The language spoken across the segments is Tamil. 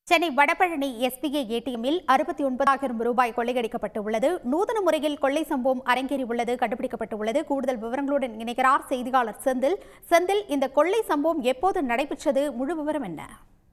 சென்னை வடபழனி எஸ்பிஐ ஏடிஎம்மில் அறுபத்தி ஒன்பதாயிரம் ரூபாய் கொள்ளையடிக்கப்பட்டுள்ளது நூதன முறையில் கொள்ளை சம்பவம் அரங்கேறியுள்ளது கண்டுபிடிக்கப்பட்டுள்ளது கூடுதல் விவரங்களுடன் இணைக்கிறார் செய்தியாளர் செந்தில் செந்தில் இந்த கொள்ளை சம்பவம் எப்போது நடைபெற்றது முழு விவரம் என்ன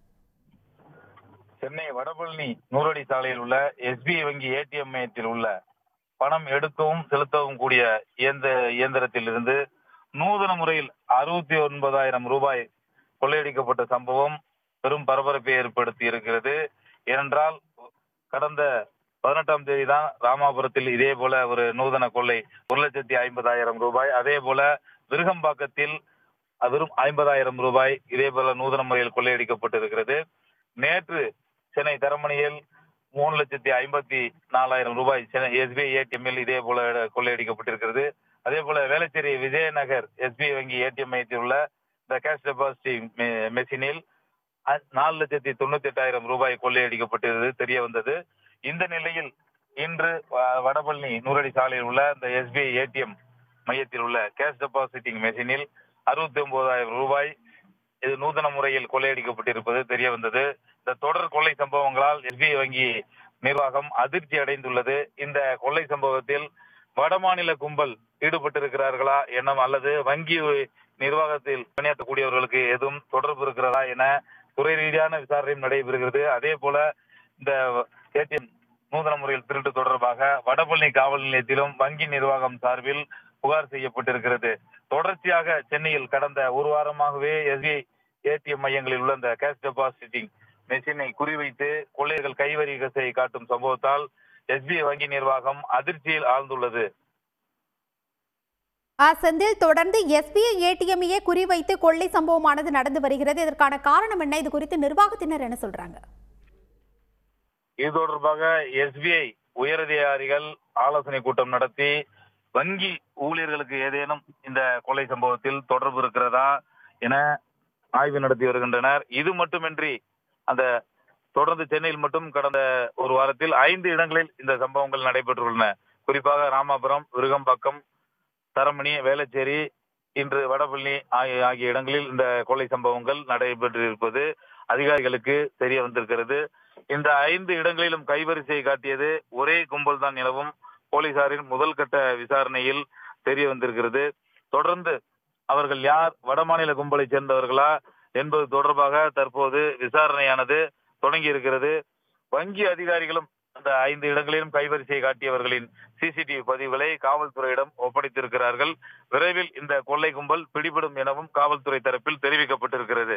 சென்னை வடபழனி நூறடி சாலையில் உள்ள எஸ்பிஐ வங்கி ஏடிஎம் மையத்தில் உள்ள பணம் எடுக்கவும் செலுத்தவும் கூடிய இயந்த இயந்திரத்தில் இருந்து நூதன முறையில் அறுபத்தி ஒன்பதாயிரம் ரூபாய் கொள்ளையடிக்கப்பட்ட சம்பவம் பெரும் பரபரப்பை ஏற்படுத்தி இருக்கிறது ஏனென்றால் கடந்த பதினெட்டாம் தேதி தான் ராமாபுரத்தில் இதே போல ஒரு நூதன கொள்ளை ஒரு லட்சத்தி ஐம்பதாயிரம் ரூபாய் அதே போல விருகம்பாக்கத்தில் வெறும் ஐம்பதாயிரம் ரூபாய் இதே போல நூதன முறையில் கொள்ளையடிக்கப்பட்டிருக்கிறது நேற்று சென்னை தரமணியில் மூணு லட்சத்தி ஐம்பத்தி நாலாயிரம் ரூபாய் சென்னை எஸ்பிஐ ஏடிஎம்மில் இதே போல கொள்ளையடிக்கப்பட்டிருக்கிறது அதே போல வேளச்சேரி விஜயநகர் எஸ்பிஐ வங்கி ஏடிஎம் மையத்தில் உள்ள இந்த கேஷ் டெபாசிட் மெஷினில் அ- நாலு லட்சத்தி தொண்ணூத்தி எட்டாயிரம் ரூபாய் கொள்ளையடிக்கப்பட்டது தெரிய வந்தது இந்த நிலையில் இன்று வ- வடபழனி நூறடி சாலையில் உள்ள இந்த எஸ்பிஐ ஏடிஎம் மையத்தில் உள்ள கேஷ் டெபாசிட்டிங் மெஷினில் அறுபத்தி ஒன்பதாயிரம் ரூபாய் இது நூதன முறையில் கொள்ளையடிக்கப்பட்டிருப்பது தெரிய வந்தது இந்த தொடர் கொள்ளை சம்பவங்களால் எஸ்பிஐ வங்கி நிர்வாகம் அதிர்ச்சி அடைந்துள்ளது இந்த கொள்ளை சம்பவத்தில் வடமாநில கும்பல் ஈடுபட்டிருக்கிறார்களா எண்ணம் அல்லது வங்கி நிர்வாகத்தில் பணியாற்றக்கூடியவர்களுக்கு எதுவும் தொடர்பு இருக்கிறதா என துறை ரீதியான விசாரணையும் நடைபெறுகிறது அதே போல இந்த ஏடிஎம் நூதன முறையில் திருட்டு தொடர்பாக வடபழனி காவல் நிலையத்திலும் வங்கி நிர்வாகம் சார்பில் புகார் செய்யப்பட்டிருக்கிறது தொடர்ச்சியாக சென்னையில் கடந்த ஒரு வாரமாகவே எஸ்பிஐ ஏடிஎம் மையங்களில் உள்ள இந்த கேஷ் டெபாசிட்டிங் மெஷினை குறிவைத்து கொள்ளையர்கள் கைவரிகை காட்டும் சம்பவத்தால் எஸ்பிஐ வங்கி நிர்வாகம் அதிர்ச்சியில் ஆழ்ந்துள்ளது ஆ, செந்தில் தொடர்ந்து எஸ்பிஐ ஏடிஎம்மையே குறிவைத்து கொள்ளை சம்பவமானது நடந்து வருகிறது இதற்கான காரணம் என்ன இது குறித்து நிர்வாகத்தினர் என்ன சொல்றாங்க இது தொடர்பாக எஸ்பிஐ உயரதிகாரிகள் ஆலோசனை கூட்டம் நடத்தி வங்கி ஊழியர்களுக்கு ஏதேனும் இந்த கொலை சம்பவத்தில் தொடர்பு இருக்கிறதா என ஆய்வு நடத்தி வருகின்றனர் இது மட்டுமின்றி அந்த தொடர்ந்து சென்னையில் மட்டும் கடந்த ஒரு வாரத்தில் ஐந்து இடங்களில் இந்த சம்பவங்கள் நடைபெற்றுள்ளன குறிப்பாக ராமாபுரம் விருகம்பாக்கம் தரமணி வேளச்சேரி இன்று வடபழனி ஆகிய ஆகிய இடங்களில் இந்த கொலை சம்பவங்கள் நடைபெற்றிருப்பது அதிகாரிகளுக்கு தெரிய வந்திருக்கிறது இந்த ஐந்து இடங்களிலும் கைவரிசை காட்டியது ஒரே கும்பல் தான் எனவும் போலீசாரின் முதல் கட்ட விசாரணையில் தெரிய வந்திருக்கிறது தொடர்ந்து அவர்கள் யார் வடமாநில கும்பலை சேர்ந்தவர்களா என்பது தொடர்பாக தற்போது விசாரணையானது தொடங்கி இருக்கிறது வங்கி அதிகாரிகளும் அந்த ஐந்து இடங்களிலும் கைவரிசை காட்டியவர்களின் சிசிடிவி பதிவுகளை காவல்துறையிடம் ஒப்படைத்திருக்கிறார்கள் விரைவில் இந்த கொள்ளை கும்பல் பிடிபடும் எனவும் காவல்துறை தரப்பில் தெரிவிக்கப்பட்டிருக்கிறது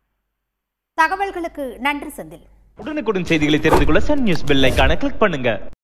தகவல்களுக்கு நன்றி செந்தில் உடனுக்குடன் செய்திகளை தெரிந்து கொள்ள சன் நியூஸ் பெல் ஐகானை கிளிக் பண்ணுங்க